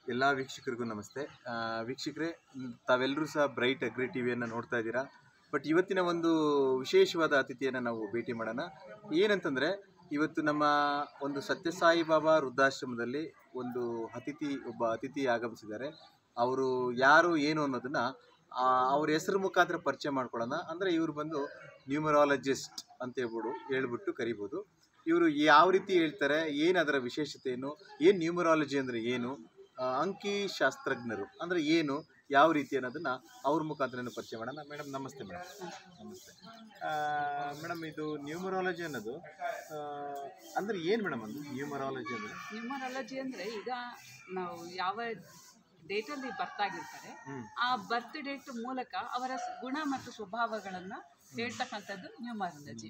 ಎಲ್ಲ ವೀಕ್ಷಕರಿಗೂ ನಮಸ್ತೆ ಆ, ವೀಕ್ಷಕರೇ ಮ್, ತಾವೆಲ್ಲರೂ ಸಹ ಬ್ರೈಟ್ ಅಗ್ರಿ ಟಿ ವಿಯನ್ನು ನೋಡ್ತಾ ಇದ್ದೀರಾ ಬಟ್ ಇವತ್ತಿನ ಒಂದು ವಿಶೇಷವಾದ ಅತಿಥಿಯನ್ನು ನಾವು ಭೇಟಿ ಮಾಡೋಣ ಏನಂತಂದರೆ ಇವತ್ತು ನಮ್ಮ ಒಂದು ಸತ್ಯಸಾಯಿ ಬಾಬಾ ವೃದ್ಧಾಶ್ರಮದಲ್ಲಿ ಒಂದು ಅತಿಥಿ ಒಬ್ಬ ಅತಿಥಿ ಆಗಮಿಸಿದ್ದಾರೆ ಅವರು ಯಾರು ಏನು ಅನ್ನೋದನ್ನು ಅವ್ರ ಹೆಸರು ಮುಖಾಂತರ ಪರಿಚಯ ಮಾಡ್ಕೊಳ್ಳೋಣ ಅಂದರೆ ಇವರು ಬಂದು ನ್ಯೂಮರಾಲಜಿಸ್ಟ್ ಅಂತ ಹೇಳ್ಬಿಡು ಹೇಳ್ಬಿಟ್ಟು ಕರಿಬೋದು ಇವರು ಯಾವ ರೀತಿ ಹೇಳ್ತಾರೆ ಏನು ಅದರ ವಿಶೇಷತೆ ಏನು ಏನು ನ್ಯೂಮರಾಲಜಿ ಅಂದರೆ ಏನು ಆ, ಅಂಕಿ ಶಾಸ್ತ್ರಜ್ಞರು ಅಂದರೆ ಏನು ಯಾವ ರೀತಿ ಅನ್ನೋದನ್ನು ಅವ್ರ ಮುಖಾಂತರ ಪರಿಚಯ ಮಾಡೋಣ ಮೇಡಮ್ ನಮಸ್ತೆ ಮೇಡಮ್ ನಮಸ್ತೆ ಮೇಡಮ್ ಇದು ನ್ಯೂಮರಾಲಜಿ ಅನ್ನೋದು ಆ, ಅಂದ್ರೆ ಏನು ಮೇಡಮ್ ಅದು ನ್ಯೂಮರಾಲಜಿ ಅಂದರೆ ನ್ಯೂಮರಾಲಜಿ ಅಂದ್ರೆ ಈಗ ನಾವು ಯಾವ ಡೇಟಲ್ಲಿ ಬರ್ತ್ ಆಗಿರ್ತಾರೆ ಹ್ಮ್. ಆ ಬರ್ತ್ ಡೇಟ್ ಮೂಲಕ ಅವರ ಸ್- ಗುಣ ಮತ್ತು ಸ್ವಭಾವಗಳನ್ನ ಹೇಳ್ತಕ್ಕಂಥದ್ದು ನ್ಯೂಮರಾಲಜಿ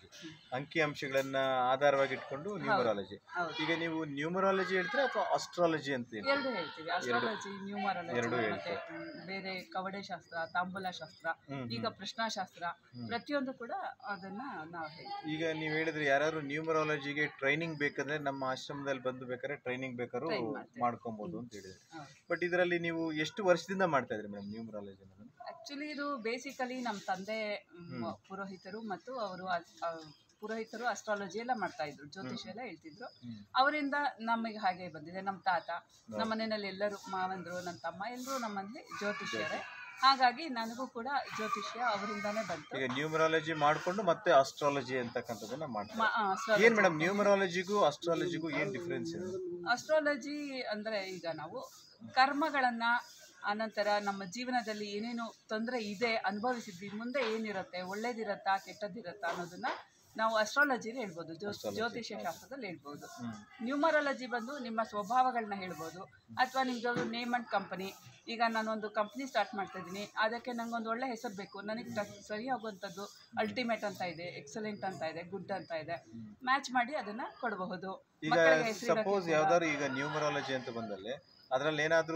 ಅಂಕಿ ಅಂಶಗಳನ್ನ ಆಧಾರವಾಗಿ ಇಟ್ಕೊಂಡು ನ್ಯೂಮರಾಲಜಿ ಹೌದು ಈಗ ನೀವು ನ್ಯೂಮರಾಲಜಿ ಹೇಳ್ತೀರಾ ಅಥವಾ ಅಸ್ಟ್ರಾಲಜಿ ಅಂತ ಹೇಳ್ತೀರಾ? ಎರಡು ಹೇಳ್ತೀವಿ ಅಸ್ಟ್ರಾಲಜಿ ನ್ಯೂಮರಾಲಜಿ ಎರಡು ಮತ್ತೆ ಹ್ಮ್, ಬೇರೆ ಕವಡೆ ಶಾಸ್ತ್ರ ತಾಂಬೂಲ ಶಾಸ್ತ್ರ ಹ್ಮ್, ಈಗ ಪ್ರಶ್ನಾಶಾಸ್ತ್ರ ಪ್ರತಿಯೊಂದು ಕೂಡ ಅದನ್ನ ನಾವು ಹೇಳ್ತೀವಿ ಈಗ ನೀವು ಹೇಳಿದ್ರೆ ಯಾರು ನ್ಯೂಮರಾಲಜಿಗೆ ಟ್ರೈನಿಂಗ್ ಬೇಕಂದ್ರೆ ನಮ್ಮ ಆಶ್ರಮದಲ್ಲಿ ಬಂದು ಬೇಕಾದ್ರೆ ಟ್ರೈನಿಂಗ್ ಬೇಕಾದ್ರೂ Train ಮಾಡ್ತೇವೆ. ಮಾಡ್ಕೊಬೋದು ಅಂತ ಹೇಳಿದ್ರೆ ಹೌದು. ಬಟ್ ಇದರಲ್ಲಿ ನೀವು ಎಷ್ಟು ವರ್ಷದಿಂದ ಮಾಡ್ತಾ ಇದ್ರಿ ಮೇಡಮ್ ನ್ಯೂಮರಾಲಜಿ ಅನ್ನೋದನ್ನ ಆಕ್ಚುಲಿ ಇದು ಬೇಸಿಕಲಿ ನಮ್ಮ ತಂದೆ ಮ್, ಪುರೋಹಿತರು ಮತ್ತು ಅವರು ಅ- ಅ- ಪುರೋಹಿತರು ಅಸ್ಟ್ರಾಲಜಿ ಎಲ್ಲ ಮಾಡ್ತಾ ಇದ್ರು ಜ್ಯೋತಿಷ್ಯ ಎಲ್ಲ ಹೇಳ್ತಿದ್ರು ಹ್ಮ್. ಅವರಿಂದ ನಮಗೆ ಹಾಗೆ ಬಂದಿದೆ ನಮ್ಮ ತಾತ ನಮ್ಮ ಮನೆಯಲ್ಲಿ ಎಲ್ಲರೂ ಮಾವಂದ್ರು ನನ್ನ ತಮ್ಮ ಎಲ್ಲರೂ ನಮ್ಮಲ್ಲಿ ಜ್ಯೋತಿಷ್ಯರೇ ಹಾಗಾಗಿ ನನಗೂ ಕೂಡ ಜ್ಯೋತಿಷ್ಯ ಅವರಿಂದಾನೇ ಬಂತು ಈಗ ನ್ಯೂಮರಾಲಜಿ ಮಾಡ್ಕೊಂಡು ಮತ್ತೆ ಅಸ್ಟ್ರಾಲಜಿ ಅಂತಕ್ಕಂಥದ್ದನ್ನ ಮಾಡ್ತಾರೆ ಮ- ಆ, astrology. ಏನ್ ಮೇಡಮ್ ನ್ಯೂಮರಾಲಜಿಗೂ ಅಸ್ಟ್ರಾಲಜಿಗೂ ಏನ್ ಡಿಫ್ರೆನ್ಸ್ ಇದೆ ಅಸ್ಟ್ರಾಲಜಿ ಅಂದರೆ ಈಗ ನಾವು ಕರ್ಮಗಳನ್ನು ಅನಂತರ ನಮ್ಮ ಜೀವನದಲ್ಲಿ ಏನೇನು ತೊಂದರೆ ಇದೆ ಅನುಭವಿಸಿದ್ವಿ ಮುಂದೆ ಏನಿರುತ್ತೆ ಒಳ್ಳೇದಿರತ್ತಾ ಕೆಟ್ಟದ್ದಿರತ್ತಾ ಅನ್ನೋದನ್ನ ನಾವು ಅಸ್ಟ್ರಾಲಜಿಲಿ ಹೇಳ್ಬೋದು ಜ್ಯೋ ಜ್ಯೋತಿಷ್ಯ ಶಾಸ್ತ್ರದಲ್ಲಿ ಹೇಳ್ಬೋದು ನ್ಯೂಮರಾಲಜಿ ಬಂದು ನಿಮ್ಮ ಸ್ವಭಾವಗಳನ್ನ ಹೇಳ್ಬೋದು ಅಥವಾ ನಿಮ್ದು ನೇಮ್ ಅಂಡ್ ಕಂಪನಿ ಈಗ ನಾನೊಂದು ಕಂಪ್ನಿ ಸ್ಟಾರ್ಟ್ ಮಾಡ್ತಾ ಇದ್ದೀನಿ ಅದಕ್ಕೆ ನಂಗೊಂದು ಒಳ್ಳೆ ಹೆಸರು ಬೇಕು ನನಗೆ ಟ- ಸರಿ ಆಗುವಂಥದ್ದು ಅಲ್ಟಿಮೇಟ್ ಅಂತ ಇದೆ ಎಕ್ಸಲೆಂಟ್ ಅಂತ ಇದೆ ಗುಡ್ ಅಂತ ಇದೆ ಮ್ಯಾಚ್ ಮಾಡಿ ಅದನ್ನ ಕೊಡಬಹುದು ಈಗ ಮಕ್ಕಳಿಗೆ ಹೆಸರಿಡಕ್ಕೆ ಸಪೋಸ್ ಕೂಡ- ಯಾವ್ದಾದ್ರು ಈಗ ನ್ಯೂಮರಾಲಜಿ ಅಂತ ಬಂದಲ್ಲಿ ಅದ್ರಲ್ಲಿ ಏನಾದ್ರೂ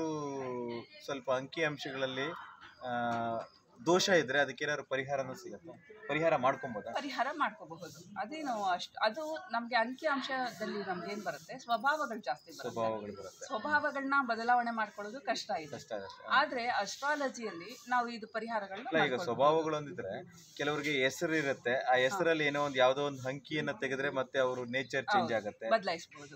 ಸ್ವಲ್ಪ ಅಂಕಿ ಅಂಶಗಳಲ್ಲಿ ಆ, ದೋಷ ಇದ್ರೆ ಅದಕ್ಕೆ ಏನಾದ್ರು ಪರಿಹಾರನೂ ಸಿಗತ್ತಾ ಪರಿಹಾರ ಮಾಡ್ಕೊಬೋದಾ ಪರಿಹಾರ ಮಾಡ್ಕೋಬಹುದು ಅದೇನು ಅಷ್ಟು ಅದು ನಮಗೆ ಅಂಕಿ ಅಂಶದಲ್ಲಿ ನಮ್ಗೆ ಏನ್ ಬರುತ್ತೆ ಸ್ವಭಾವಗಳು ಜಾಸ್ತಿ ಬರುತ್ತೆ ಸ್ವಭಾವಗಳು ಬರುತ್ತೆ ಸ್ವಭಾವಗಳನ್ನ ಬದಲಾವಣೆ ಮಾಡ್ಕೊಳ್ಳೋದು ಕಷ್ಟ ಇದೆ ಕಷ್ಟ ಆಗತ್ತೆ ಆದ್ರೆ ಅಸ್ಟ್ರಾಲಜಿಯಲ್ಲಿ ನಾವು ಇದು ಪರಿಹಾರಗಳನ್ನ ಅಲ್ಲ ಈಗ ಮಾಡ್ಕೊಳ್ಬೋದು. ಸ್ವಭಾವಗಳು ಅಂದಿದ್ರೆ ಕೆಲವರಿಗೆ ಹೆಸರು ಇರುತ್ತೆ ಆ ಹೆಸರಲ್ಲಿ ಏನೋ ಒಂದು ಯಾವ್ದೋ ಒಂದು ಅಂಕಿಯನ್ನ ತೆಗೆದ್ರೆ ಮತ್ತೆ ಅವರು ನೇಚರ್ ಚೇಂಜ್ ಆಗತ್ತೆ ಬದಲಾಯಿಸಬಹುದು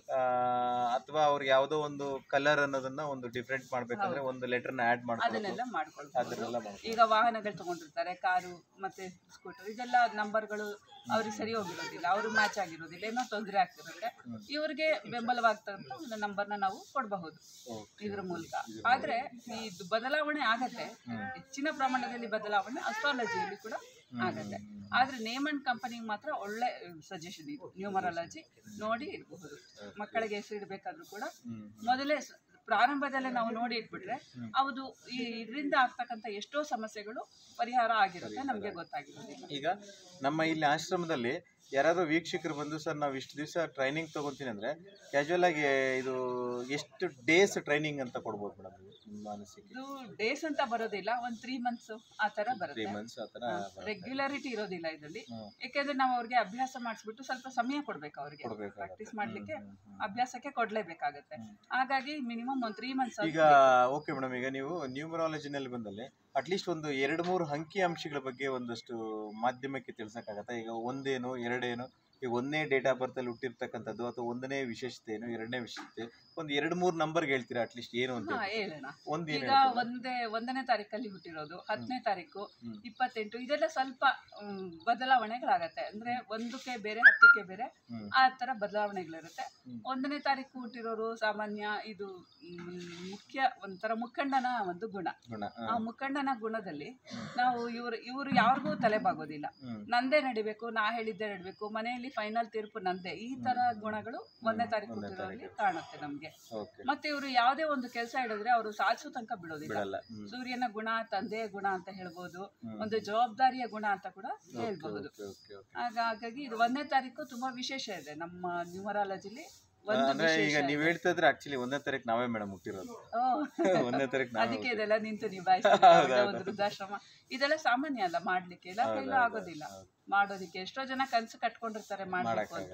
ಅಥವಾ ಅವ್ರಿಗೆ ಯಾವುದೋ ಒಂದು ಕಲರ್ ಅನ್ನೋದನ್ನ ಒಂದು ಡಿಫ್ರೆಂಟ್ ಮಾಡ್ಬೇಕಂದ್ರೆ ಒಂದು ಲೆಟರ್ನ ಆಡ್ ಮಾಡ್ಕೊಳ್ಳೋದು ಅದನ್ನೆಲ್ಲ ಮಾಡ್ಕೊಳ್ಬಹುದು ಅದನ್ನೆಲ್ಲ ಮಾಡ್ಕೊಳ್ಳೋದು. ಈಗ ವಾಹನಗಳು ತಗೊಂಡಿರ್ತಾರೆ ಕಾರು ಮತ್ತೆ ಸ್ಕೂಟರ್ ಇದೆಲ್ಲ ನಂಬರ್ಗಳು ಅವ್ರಿಗೆ ಸರಿ ಹೋಗಿರೋದಿಲ್ಲ ಅವರು ಮ್ಯಾಚ್ ಆಗಿರೋದಿಲ್ಲ ಏನೋ ತೊಂದರೆ ಆಗ್ತಿರುತ್ತೆ ಇವ್ರಿಗೆ ಬೆಂಬಲವಾಗ್ತಕ್ಕಂಥ ಒಂದು ನಂಬರ್ನ ನಾವು ಕೊಡಬಹುದು Okay. ಇದ್ರ ಮೂಲಕ ಆದ್ರೆ ಇದು ಬದಲಾವಣೆ ಆಗತ್ತೆ ಹೆಚ್ಚಿನ ಪ್ರಮಾಣದಲ್ಲಿ ಬದಲಾವಣೆ ಅಸ್ಟ್ರಾಲಜಿಯಲ್ಲಿ ಕೂಡ ಆಗತ್ತೆ ಆದ್ರೆ ನೇಮ್ ಅಂಡ್ ಕಂಪನಿಗೆ ಮಾತ್ರ ಒಳ್ಳೆ ಸಜೆಷನ್ ಇದು ನ್ಯೂಮರಾಲಜಿ ನೋಡಿ ಇಡಬಹುದು ಮಕ್ಕಳಿಗೆ ಹೆಸರು ಇಡಬೇಕಾದ್ರೂ ಕೂಡ ಹ್ಮ್. ಮೊದಲೇ ಸ- ಪ್ರಾರಂಭದಲ್ಲೇ ನಾವು ನೋಡಿ ಇಟ್ಬಿಟ್ರೆ ಅದು ಈ ಇದರಿಂದ ಆಗ್ತಕ್ಕಂಥ ಎಷ್ಟೋ ಸಮಸ್ಯೆಗಳು ಪರಿಹಾರ ಆಗಿರುತ್ತೆ ನಮಗೆ ಗೊತ್ತಾಗಿರೋದಿಲ್ಲ ಈಗ ನಮ್ಮ ಇಲ್ಲಿ ಆಶ್ರಮದಲ್ಲಿ ಯಾರಾದ್ರೂ ವೀಕ್ಷಕರು ಬಂದು ಸರ್ ನಾವು ಇಷ್ಟು ದಿವಸ ಟ್ರೈನಿಂಗ್ ತಗೊಂತೀನಿ ಅಂದ್ರೆ ಕ್ಯಾಶುವಲ್ ಆಗಿ ಇದು ಎಷ್ಟು ಡೇಸ್ ಟ್ರೈನಿಂಗ್ ಅಂತ ಕೊಡ್ಬೋದು ಮೇಡಮ್ ನಿಮ್ಮ ಅನಿಸಿಕೆ ಇದು ಡೇಸ್ ಅಂತ ಬರೋದಿಲ್ಲ ಒಂದ್ ತ್ರೀ ಮಂತ್ಸ್ ಆ ತರ ತ್ರೀ ಬರುತ್ತೆ ಮಂತ್ಸ್ ಆ ಥರ ರೆಗ್ಯುಲಾರಿಟಿ ಇರೋದಿಲ್ಲ ಇದರಲ್ಲಿ ಹ್ಮ್. ಯಾಕೆಂದ್ರೆ ನಾವು ಅವ್ರಿಗೆ ಅಭ್ಯಾಸ ಮಾಡಿಸ್ಬಿಟ್ಟು ಸ್ವಲ್ಪ ಸಮಯ ಕೊಡ್ಬೇಕು ಅವ್ರಿಗೆ ಕೊಡ್ಬೇಕಾಗತ್ತೆ. ಪ್ರಾಕ್ಟೀಸ್ ಮಾಡ್ಲಿಕ್ಕೆ ಅಭ್ಯಾಸಕ್ಕೆ ಕೊಡ್ಲೇಬೇಕಾಗತ್ತೆ ಹಾಗಾಗಿ ಮಿನಿಮಮ್ ಒಂದ್ ತ್ರೀ ಮಂತ್ಸ್ ಈಗ ಓಕೆ ಮೇಡಮ್ ಈಗ ನೀವು ನ್ಯೂಮರಾಲಜಿನಲ್ಲಿ ಬಂದಲ್ಲಿ ಅಟ್ಲೀಸ್ಟ್ ಒಂದು ಎರಡು ಮೂರು ಅಂಕಿ ಅಂಶಗಳ ಬಗ್ಗೆ ಒಂದಷ್ಟು ಮಾಧ್ಯಮಕ್ಕೆ ತಿಳ್ಸಕ್ಕಾಗತ್ತಾ ಈಗ ಒಂದೇನು ಎರಡೇನು ಈಗ ಒಂದನೇ ಡೇಟ್ ಆಫ್ ಬರ್ತ್ ಅಲ್ಲಿ ಹುಟ್ಟಿರ್ತಕ್ಕಂಥದ್ದು ಅಥವಾ ಒಂದನೇ ವಿಶೇಷತೆ ಏನು ಎರಡನೇ ವಿಶೇಷತೆ ಒಂದು ಎರಡು ಮೂರು ನಂಬರ್ ಹೇಳ್ತೀರಾ ಅಟ್ಲೀಸ್ಟ್ ಏನು ಅಂತ ಹಾ ಹೇಳೋಣ ಒಂದು ಏನು ಈಗ ಒಂದೇ ಒಂದನೇ ತಾರೀಕಲ್ಲಿ ಹುಟ್ಟಿರೋದು ಹತ್ತನೇ ತಾರೀಕು ಹ್ಮ್. ಇಪ್ಪತ್ತೆಂಟು ಇದೆಲ್ಲ ಸ್ವಲ್ಪ ಮ್, ಬದಲಾವಣೆಗಳಾಗತ್ತೆ ಅಂದ್ರೆ ಒಂದಕ್ಕೆ ಬೇರೆ ಹತ್ತಕ್ಕೆ ಬೇರೆ ಹ್ಮ್. ಆ ತರ ಬದಲಾವಣೆಗಳಿರುತ್ತೆ ಹ್ಮ್. ಒಂದನೇ ತಾರೀಕು ಹುಟ್ಟಿರೋರು ಸಾಮಾನ್ಯ ಇದು ಮ್, ಮುಖ್ಯ ಒಂಥರ ಮುಖಂಡನ ಒಂದು ಗುಣ ಗುಣ ಆ ಮುಖಂಡನ ಗುಣದಲ್ಲಿ ನಾವು ಇವರು ಇವರು ಯಾರಿಗೂ ತಲೆಬಾಗೋದಿಲ್ಲ ಹ್ಮ್. ನಂದೇ ನಡಿಬೇಕು ನಾ ಹೇಳಿದ್ದೆ ನಡಿಬೇಕು ಮನೆಯಲ್ಲಿ ಫೈನಲ್ ತೀರ್ಪು ನಂದೇ ಈ ತರ ಗುಣಗಳು ಒಂದನೇ ತಾರೀಕು ಹುಟ್ಟಿರೋರಲ್ಲಿ ಕಾಣುತ್ತೆ ನಮ್ಗೆ ಓಕೆ ಮತ್ತೆ ಇವರು ಯಾವುದೇ ಒಂದು ಕೆಲಸ ಹಿಡಿದ್ರೆ ಅವರು ಸಾಧಿಸೋ ತನಕ ಬಿಡೋದಿಲ್ಲ ಬಿಡಲ್ಲ ಹ್ಮ್. ಸೂರ್ಯನ ಗುಣ ತಂದೆಯ ಗುಣ ಅಂತ ಹೇಳ್ಬೋದು ಒಂದು ಜವಾಬ್ದಾರಿಯ ಗುಣ ಅಂತ ಕೂಡ ಹೇಳ್ಬಹುದು ಓಕೆ ಓಕೆ ಓಕೆ ಆಗ- ಹಾಗಾಗಿ ಇದು ಒಂದನೇ ತಾರೀಕು ತುಂಬಾ ವಿಶೇಷ ಇದೆ ನಮ್ಮ ನ್ಯೂಮರಾಲಜಿಲಿ ಒಂದು ಅಂದ್ರೆ ಈಗ ವಿಶೇಷ ನೀವ್ ಹೇಳ್ತಾ ಇದ್ರೆ ಆಕ್ಚುಲಿ ಒಂದನೇ ತಾರೀಕು ನಾವೇ ಮೇಡಮ್ ಹುಟ್ಟಿರೋದು ಓ. ಒಂದನೇ ತಾರೀಕು ನಾವೇ ಅದಕ್ಕೆ ಇದೆಲ್ಲ ನಿಂತು ನಿಭಾಯಿಸ್ತಾರೆ ಒಂದು ವೃದ್ಧಾಶ್ರಮ ಇದೆಲ್ಲ ಸಾಮಾನ್ಯ ಅಲ್ಲ ಮಾಡ್ಲಿಕ್ಕೆ ಎಲ್ಲ ಕೈಲೂ ಆಗೋದಿಲ್ಲ ಮಾಡೋದಿಕ್ಕೆ ಎಷ್ಟೋ ಜನ ಕನ್ಸು ಕಟ್ಕೊಂಡಿರ್ತಾರೆ ಮಾಡ್ಬೇಕು ಅಂತ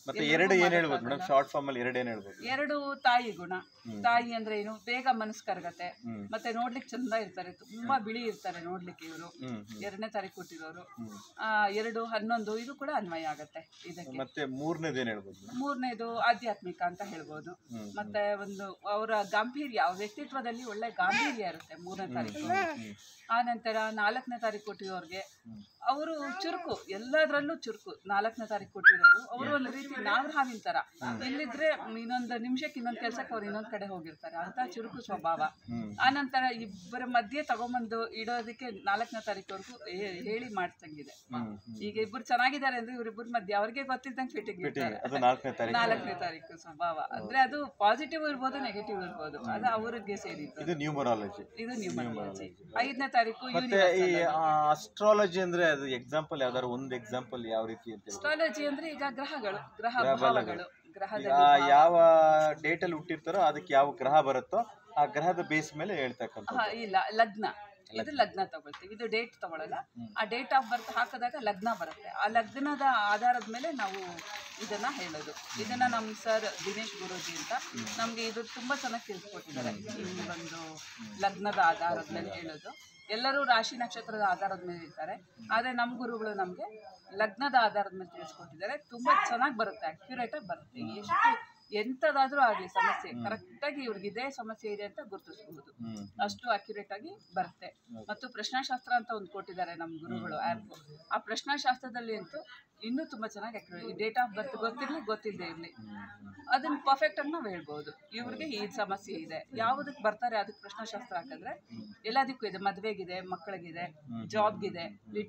ಮತ್ತೆ ಎಲ್ರಿಗೂ ಎರಡು ಏನ್ ಮಾಡಕ್ಕಾಗಲ್ಲ. ಹೇಳ್ಬೋದು ಮೇಡಮ್ ಶಾರ್ಟ್ ಫಾರ್ಮ್ ಅಲ್ಲಿ ಎರಡು ಏನ್ ಹೇಳ್ಬೋದು ಎರಡು ತಾಯಿ ಗುಣ ಹ್ಮ್. ತಾಯಿ ಅಂದ್ರೆ ಏನು ಬೇಗ ಮನಸ್ಸು ಕರಗತ್ತೆ ಹ್ಮ್ ಮತ್ತೆ ನೋಡ್ಲಿಕ್ಕೆ ಚಂದ ಇರ್ತಾರೆ ತುಂಬಾ ಬಿಳಿ ಇರ್ತಾರೆ ನೋಡ್ಲಿಕ್ಕೆ ಇವರು ಹ್ಮ್ ಹ್ಮ್ ಎರಡನೇ ತಾರೀಕು ಹುಟ್ಟಿರೋರು ಹ್ಮ್. ಆ, ಎರಡು ಹನ್ನೊಂದು ಇದು ಕೂಡ ಅನ್ವಯ ಆಗತ್ತೆ ಇದಕ್ಕೆ ಮತ್ತೆ ಮೂರನೇದು ಏನ್ ಹೇಳ್ಬೋದು ಮೇಡಮ್ ಮೂರನೇದು ಆಧ್ಯಾತ್ಮಿಕ ಅಂತ ಹೇಳ್ಬೋದು ಹ್ಮ್ ಮತ್ತೆ ಒಂದು ಅವರ ಗಾಂಭೀರ್ಯ ಅವ್ರ ವ್ಯಕ್ತಿತ್ವದಲ್ಲಿ ಒಳ್ಳೆ ಗಾಂಭೀರ್ಯ ಇರುತ್ತೆ ಮೂರನೇ ತಾರೀಕು ಹ್ಮ್ ಆ ನಂತರ ನಾಲ್ಕನೇ ತಾರೀಕು ಕೊಟ್ಟಿರೋರ್ಗೆ ಹ್ಮ್. ಅವರು ಚುರುಕು ಎಲ್ಲದರಲ್ಲೂ ಚುರುಕು ನಾಲ್ಕನೇ ತಾರೀಕು ಕೊಟ್ಟಿರೋರು ಅವರು ಒಂದು ರೀತಿ ನಾವ್ ಹಾವಿನ ತರ ಇಲ್ಲಿದ್ರೆ ಇನ್ನೊಂದು ನಿಮಿಷಕ್ಕೆ ಇನ್ನೊಂದು ಕೆಲ್ಸಕ್ಕೆ ಅವ್ರು ಇನ್ನೊಂದ್ ಕಡೆ ಹೋಗಿರ್ತಾರೆ ಅಂತ ಚುರುಕು ಸ್ವಭಾವ ಹ್ಮ್ ಆ ನಂತರ ಇಬ್ಬರ ಮಧ್ಯೆ ತಗೊಂಬಂದು ಇಡೋದಕ್ಕೆ ನಾಲ್ಕನೇ ತಾರೀಕುವರೆಗೂ ಹೇಳಿ ಮಾಡ್ತಂಗಿದೆ ಹ್ಮ್ ಹ್ಮ್ ಈಗ ಇಬ್ರು ಚೆನ್ನಾಗಿದ್ದಾರೆ ಅಂದ್ರೆ ಇವ್ರಿಬ್ಬರ ಮಧ್ಯೆ ಅವ್ರಿಗೆ ಗೊತ್ತಿದ್ದಂಗೆ ಫಿಟ್ಟಿಂಗ್ ಫಿಟ್ಟಿಂಗ್ ಅದು ನಾಲ್ಕನೇ ತಾರೀಕು ನಾಲ್ಕನೇ ತಾರೀಕು ಸ್ವಭಾವ ಅಂದ್ರೆ ಅದು ಪಾಸಿಟಿವ್ ಇರ್ಬೋದು ನೆಗೆಟಿವ್ ಇರ್ಬೋದು ಅದು ಅವ್ರಿಗೆ ಸೇರಿದ್ದು ಇದು ನ್ಯೂಮರಾಲಜಿ ಇದು ನ್ಯೂಮರಾಲಜಿ ಐದನೇ ತಾರೀಕು ಮತ್ತೆ ಈ ಅಸ್ಟ್ರಾಲಜಿ ಅಂದ್ರೆ ಅದು ಎಕ್ಸಾಂಪಲ್ ಯಾವ್ದಾದ್ರು ಒಂದು ಎಕ್ಸಾಂಪಲ್ ಯಾವ ರೀತಿ ಅಂತ ಹೇಳ್ಬೋದು? ಅಸ್ಟ್ರಾಲಜಿ ಅಂದ್ರೆ ಈಗ ಗ್ರಹಗಳು ಗ್ರಹ ಗ್ರಹ ಭಾವಗಳು ಈಗ ಗ್ರಹದಲ್ಲಿ ಯಾವ ಡೇಟ್ ಅಲ್ಲಿ ಹುಟ್ಟಿರ್ತಾರೋ ಅದಕ್ಕೆ ಯಾವ ಗ್ರಹ ಬರುತ್ತೋ ಆ ಗ್ರಹದ ಬೇಸ್ ಮೇಲೆ ಹೇಳ್ತಕ್ಕಂಥ ಹಾ, ಇಲ್ಲ ಲಗ್ನ ಇದು ಲಗ್ನ ತಗೊಳ್ತೀವಿ ಇದು ಡೇಟ್ ತಗೊಳಲ್ಲ ಆ ಡೇಟ್ ಆಫ್ ಬರ್ತ್ ಹಾಕಿದಾಗ ಲಗ್ನ ಬರುತ್ತೆ ಆ ಲಗ್ನದ ಆಧಾರದ ಮೇಲೆ ನಾವು ಇದನ್ನ ಹೇಳೋದು ಇದನ್ನ ನಮ್ಮ ಸರ್ ದಿನೇಶ್ ಗುರೂಜಿ ಅಂತ ನಮ್ಗೆ ಇದು ತುಂಬಾ ಚೆನ್ನಾಗಿ ತಿಳಿಸ್ಕೊಟ್ಟಿದ್ದಾರೆ ಈ ಒಂದು ಲಗ್ನದ ಆಧಾರದ ಮೇಲೆ ಹೇಳೋದು ಎಲ್ಲರೂ ರಾಶಿ ನಕ್ಷತ್ರದ ಆಧಾರದ ಮೇಲೆ ಇರ್ತಾರೆ ಆದರೆ ನಮ್ಮ ಗುರುಗಳು ನಮಗೆ ಲಗ್ನದ ಆಧಾರದ ಮೇಲೆ ತಿಳಿಸ್ಕೊಟ್ಟಿದ್ದಾರೆ ತುಂಬಾ ಚೆನ್ನಾಗಿ ಬರುತ್ತೆ ಅಕ್ಯುರೇಟ್ ಆಗಿ ಬರುತ್ತೆ ಎಷ್ಟು ಎಂಥದಾದ್ರೂ ಆಗಲಿ ಸಮಸ್ಯೆ ಕರೆಕ್ಟಾಗಿ ಇವ್ರಿಗೆ ಇದೇ ಸಮಸ್ಯೆ ಇದೆ ಅಂತ ಗುರುತಿಸ್ಬಹುದು ಹ್ಮ್ ಅಷ್ಟು ಅಕ್ಯುರೇಟ್ ಆಗಿ ಬರುತ್ತೆ ಮತ್ತು ಪ್ರಶ್ನಾಶಾಸ್ತ್ರ ಅಂತ ಒಂದು ಕೊಟ್ಟಿದ್ದಾರೆ ನಮ್ಮ ಗುರುಗಳು ಆ್ಯಪ್ ಆ ಪ್ರಶ್ನಾಶಾಸ್ತ್ರದಲ್ಲಿ ಅಂತೂ ಇನ್ನೂ ತುಂಬಾ ಚೆನ್ನಾಗಿ ಅಕ್ಯುರೇಟ್ ಡೇಟ್ ಆಫ್ ಬರ್ತ್ ಗೊತ್ತಿರಲಿ ಗೊತ್ತಿಲ್ಲದೆ ಇರಲಿ ಅದನ್ನ ಪರ್ಫೆಕ್ಟ್ ಆಗಿ ನಾವು ಹೇಳ್ಬೋದು ಇವ್ರಿಗೆ ಈ ಸಮಸ್ಯೆ ಇದೆ ಯಾವುದಕ್ಕೆ ಬರ್ತಾರೆ ಅದಕ್ಕೆ ಪ್ರಶ್ನಾಶಾಸ್ತ್ರ ಹಾಕಿದ್ರೆ ಎಲ್ಲದಕ್ಕೂ ಇದೆ ಮದುವೆಗಿದೆ ಮಕ್ಕಳಿಗಿದೆ ಜಾಬ್ಗಿದೆ